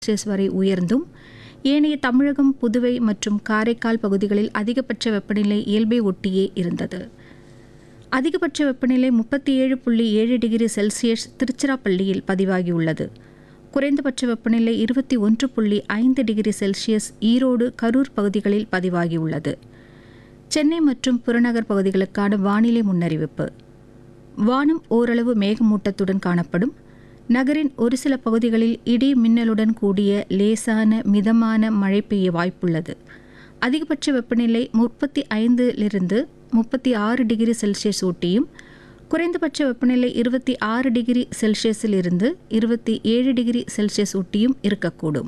Celsius வரை உயர்ந்தும் ஏனைய தமிழகம் புதுவை மற்றும் காரைக்கால் பகுதிகளில் அதிகபட்ச வெப்பநிலை இயல்பை ஒட்டியே இருந்தது அதிகபட்ச வெப்பநிலை முப்பத்தி ஏழு புள்ளி ஏழு டிகிரி செல்சியஸ் திருச்சிராப்பள்ளியில் பதிவாகியுள்ளது குறைந்தபட்ச வெப்பநிலை இருபத்தி ஒன்று புள்ளி ஐந்து டிகிரி செல்சியஸ் ஈரோடு கரூர் பகுதிகளில் பதிவாகியுள்ளது சென்னை மற்றும் புறநகர் பகுதிகளுக்கான வானிலை முன்னறிவிப்பு வானம் ஓரளவு மேகமூட்டத்துடன் காணப்படும் நகரின் ஒரு சில பகுதிகளில் இடி மின்னலுடன் கூடிய லேசான மிதமான மழை பெய்ய வாய்ப்புள்ளது அதிகபட்ச வெப்பநிலை முப்பத்தி ஐந்திலிருந்து முப்பத்தி ஆறு டிகிரி செல்சியஸ் ஊட்டியும் குறைந்தபட்ச வெப்பநிலை இருபத்தி ஆறு டிகிரி செல்சியஸில் இருந்து இருபத்தி ஏழு டிகிரி செல்சியஸ் ஊட்டியும் இருக்கக்கூடும்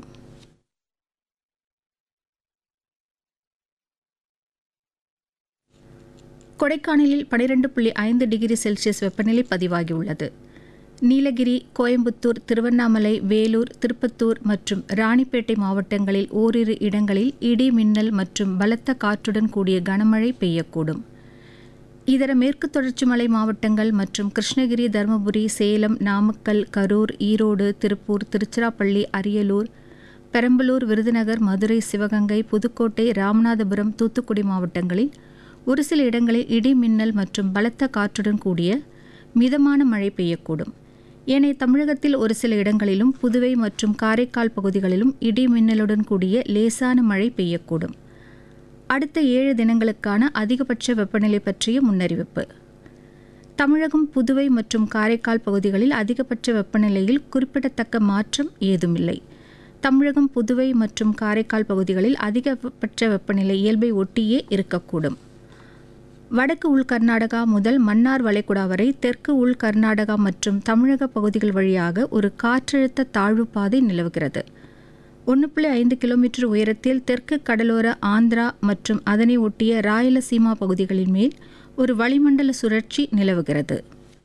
கொடைக்கானலில் பனிரெண்டு புள்ளி ஐந்து டிகிரி செல்சியஸ் வெப்பநிலை பதிவாகியுள்ளது நீலகிரி கோயம்புத்தூர் திருவண்ணாமலை வேலூர் திருப்பத்தூர் மற்றும் ராணிப்பேட்டை மாவட்டங்களில் ஓரிரு இடங்களில் இடி மின்னல் மற்றும் பலத்த காற்றுடன் கூடிய கனமழை பெய்யக்கூடும் இதர மேற்கு தொடர்ச்சி மலை மாவட்டங்கள் மற்றும் கிருஷ்ணகிரி தருமபுரி சேலம் நாமக்கல் கரூர் ஈரோடு திருப்பூர் திருச்சிராப்பள்ளி அரியலூர் பெரம்பலூர் விருதுநகர் மதுரை சிவகங்கை புதுக்கோட்டை ராமநாதபுரம் தூத்துக்குடி மாவட்டங்களில் ஒரு சில இடங்களில் இடி மின்னல் மற்றும் பலத்த காற்றுடன் கூடிய மிதமான மழை பெய்யக்கூடும் ஏனைய தமிழகத்தில் ஒரு சில இடங்களிலும் புதுவை மற்றும் காரைக்கால் பகுதிகளிலும் இடி மின்னலுடன் கூடிய லேசான மழை பெய்யக்கூடும் அடுத்த ஏழு தினங்களுக்கான அதிகபட்ச வெப்பநிலை பற்றிய முன்னறிவிப்பு தமிழகம் புதுவை மற்றும் காரைக்கால் பகுதிகளில் அதிகபட்ச வெப்பநிலையில் குறிப்பிடத்தக்க மாற்றம் ஏதுமில்லை தமிழகம் புதுவை மற்றும் காரைக்கால் பகுதிகளில் அதிகபட்ச வெப்பநிலை இயல்பை ஒட்டியே இருக்கக்கூடும் வடக்கு உள் கர்நாடகா முதல் மன்னார் வளைகுடா வரை தெற்கு உள் கர்நாடகா மற்றும் தமிழக பகுதிகள் வழியாக ஒரு காற்றழுத்த தாழ்வு பாதை நிலவுகிறது ஒன்று புள்ளி ஐந்து கிலோமீட்டர் உயரத்தில் தெற்கு கடலோர ஆந்திரா மற்றும் அதனை ஒட்டிய ராயலசீமா பகுதிகளின் மேல் ஒரு வளிமண்டல சுழற்சி நிலவுகிறது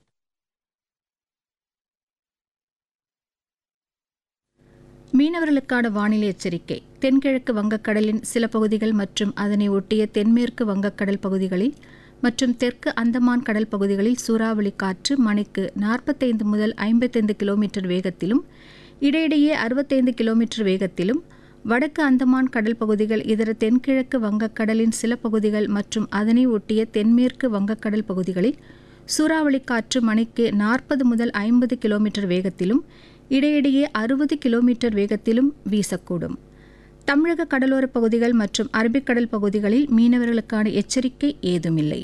மீனவர்களுக்கான வானிலை எச்சரிக்கை தென்கிழக்கு வங்கக்கடலின் சில பகுதிகள் மற்றும் அதனை ஒட்டிய தென்மேற்கு வங்கக்கடல் பகுதிகளில் மற்றும் தெற்கு அந்தமான் கடல் பகுதிகளில் சூறாவளி காற்று மணிக்கு நாற்பத்தைந்து முதல் ஐம்பத்தைந்து கிலோமீட்டர் வேகத்திலும் இடையிடையே அறுபத்தைந்து கிலோமீட்டர் வேகத்திலும் வடக்கு அந்தமான் கடல் பகுதிகள் இதர தென்கிழக்கு வங்கக்கடலின் சில பகுதிகள் மற்றும் அதனை ஒட்டிய தென்மேற்கு வங்கக்கடல் பகுதிகளில் சூறாவளி காற்று மணிக்கு நாற்பது முதல் ஐம்பது கிலோமீட்டர் வேகத்திலும் இடையிடையே அறுபது கிலோமீட்டர் வேகத்திலும் வீசக்கூடும் தமிழக கடலோர பகுதிகள் மற்றும் அரபிக்கடல் பகுதிகளில் மீனவர்களுக்கான எச்சரிக்கை ஏதுமில்லை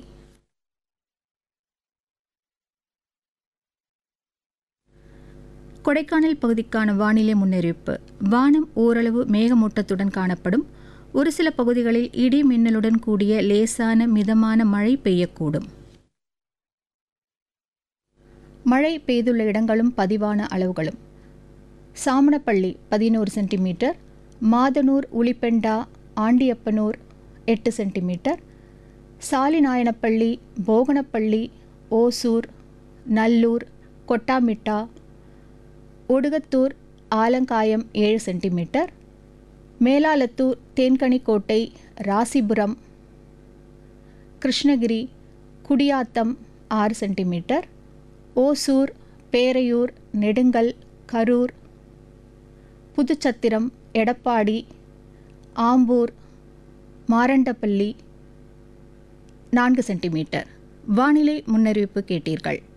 கொடைக்கானல் பகுதிக்கான வானிலை முன்னறிவிப்பு வானம் ஓரளவு மேகமூட்டத்துடன் காணப்படும் ஒரு சில பகுதிகளில் இடி மின்னலுடன் கூடிய லேசான மிதமான மழை பெய்யக்கூடும் மழை பெய்துள்ள இடங்களும் பதிவான அளவுகளும் சாமணப்பள்ளி பதினோரு சென்டிமீட்டர் மாதனூர் உளிப்பெண்டா ஆண்டியப்பனூர் எட்டு சென்டிமீட்டர் சாலிநாயனப்பள்ளி போகனப்பள்ளி ஓசூர் நல்லூர் கொட்டாமிட்டா ஒடுகத்தூர் ஆலங்காயம் ஏழு சென்டிமீட்டர் மேலாலத்தூர் தேன்கனிக்கோட்டை ராசிபுரம் கிருஷ்ணகிரி குடியாத்தம் ஆறு சென்டிமீட்டர் ஓசூர் பேரையூர் நெடுங்கல் கரூர் புதுச்சத்திரம் எடப்பாடி ஆம்பூர் மாரண்டப்பள்ளி நான்கு சென்டிமீட்டர் வானிலை முன்னறிவிப்பு கேட்டீர்கள்